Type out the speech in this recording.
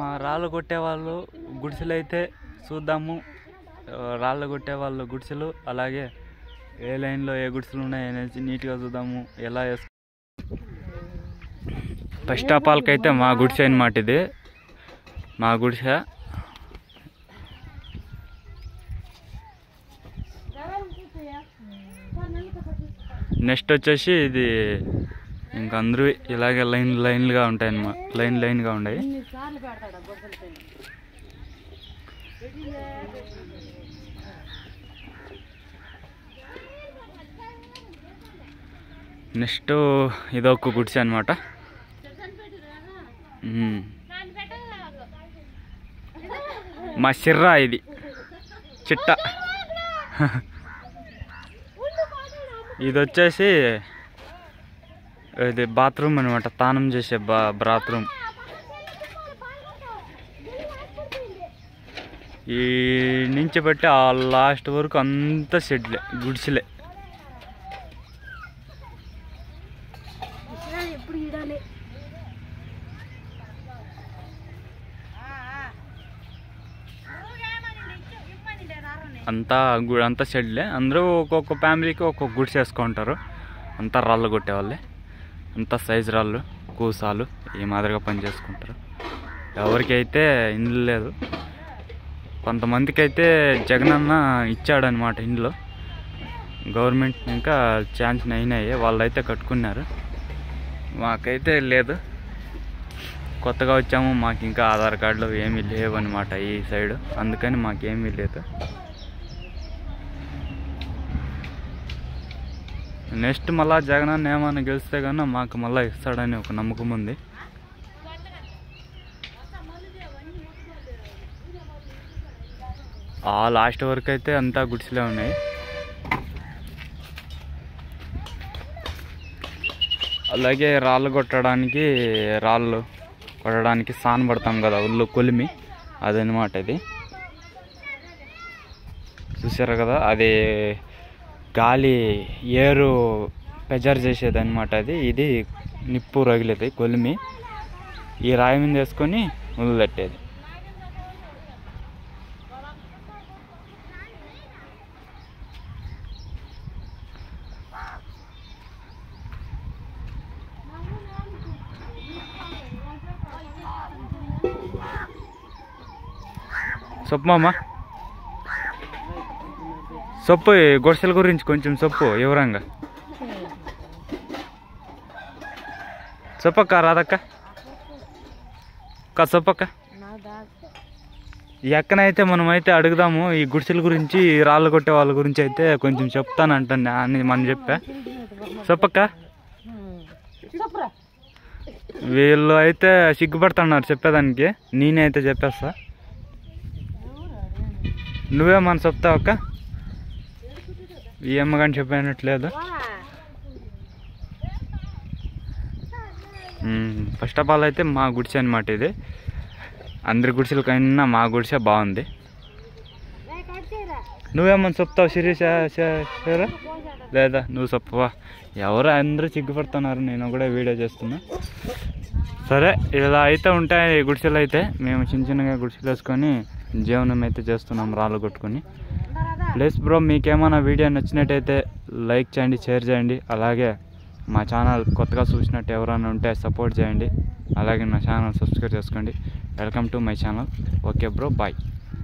మా రాళ్ళు కొట్టే వాళ్ళు గుడిసెలు అయితే చూద్దాము ఆ, రాళ్ళు కొట్టే వాళ్ళు గుడిసెలు అలాగే ఏ లైన్లో ఏ గుడిసెలు ఉన్నాయి అనేసి నీట్గా చూద్దాము ఎలా వేసు ఫస్ట్ ఆఫ్ ఆల్కి అయితే మా గుడిసె అనమాట ఇది మా గుడిసె నెక్స్ట్ వచ్చేసి ఇది ఇంక అందరూ ఇలాగే లైన్ లైన్లుగా ఉంటాయి అన్నమాట లైన్ లైన్గా ఉన్నాయి నెక్స్ట్ ఇదొక గుడిసె అనమాట మా సిర్రా ఇది చిట్ట ఇది వచ్చేసి ఇది బాత్రూమ్ అనమాట తానం చేసే బా బాత్రూమ్ ఈ నుంచి బట్టి ఆ లాస్ట్ వరకు అంతా షెడ్లే గుడిసెలే ఎప్పుడు ఇడాలి అంతా గు- అంతా షెడ్లే అందరూ ఒక్కొక్క ఫ్యామిలీకి ఒక్కొక్క గుడిసె వేసుకుంటారు అంతా రాళ్ళు కొట్టేవాళ్ళే అంతా సైజు రాళ్ళు కూసాలు ఈ మాదిరిగా పని చేసుకుంటారు ఎవరికైతే ఇండ్లు లేదు కొంతమందికి అయితే జగనన్న ఇచ్చాడనమాట ఇండ్లు గవర్నమెంట్ ఇంకా ఛాన్స్ అయినాయి వాళ్ళైతే కట్టుకున్నారు మాకైతే లేదు కొత్తగా వచ్చాము మాకు ఇంకా ఆధార్ కార్డులు ఏమీ లేవు అనమాట ఈ సైడ్ అందుకని మాకేమీ లేదు నెక్స్ట్ మళ్ళా జగనన్న ఏమైనా గెలిస్తే కన్నా మాకు మళ్ళీ ఇస్తాడని ఒక నమ్మకం ఉంది ఆ లాస్ట్ వరకు అయితే అంతా గుడిసెలే ఉన్నాయి అలాగే రాళ్ళు కొట్టడానికి రాళ్ళు కొట్టడానికి సాన పడతాం కదా ఒళ్ళు కొలిమి అదనమాట ఇది చూసారు కదా అది గాలి ఏరు ప్రెజర్ చేసేది అనమాట అది ఇది నిప్పు రగిలేది కొలిమి ఈ రాయి మీద వేసుకొని వదిలిపెట్టేది చెప్పు మామ చెప్పు ఈ గుడిసెల గురించి కొంచెం చెప్పు వివరంగా చెప్పక్క రాదక్క అక్క చెప్పక్క ఈ అక్కనైతే మనమైతే అడుగుదాము ఈ గుడిసెల గురించి ఈ రాళ్ళు కొట్టే వాళ్ళ గురించి అయితే కొంచెం చెప్తానంటాను అని మనం చెప్పా చెప్పక్క వీళ్ళు అయితే సిగ్గుపడుతున్నారు చెప్పేదానికి నేనే అయితే చెప్పేస్తా నువ్వేమని చెప్తావు అక్క ఈ అమ్మగాని చెప్పినట్లేదు ఫస్ట్ ఆఫ్ ఆల్ అయితే మా గుడిసె అనమాట ఇది అందరి గుడిసెల కన్నా మా గుడిసె బాగుంది నువ్వేమని చెప్తావు శిరీష శరా లేదా నువ్వు చెప్పవా ఎవరు అందరూ సిగ్గుపడుతున్నారు నేను కూడా వీడియో చేస్తున్నా సరే ఇలా అయితే ఉంటాయి ఈ గుడిసెలు అయితే మేము చిన్న చిన్నగా గుడిసెలు వేసుకొని జీవనం అయితే చేస్తున్నాం రాళ్ళు కొట్టుకొని ప్లస్ బ్రో మీకేమైనా వీడియో నచ్చినట్టయితే లైక్ చేయండి షేర్ చేయండి అలాగే మా ఛానల్ కొత్తగా చూసినట్టు ఎవరైనా ఉంటే సపోర్ట్ చేయండి అలాగే నా ఛానల్ సబ్స్క్రైబ్ చేసుకోండి welcome to my channel okay bro bye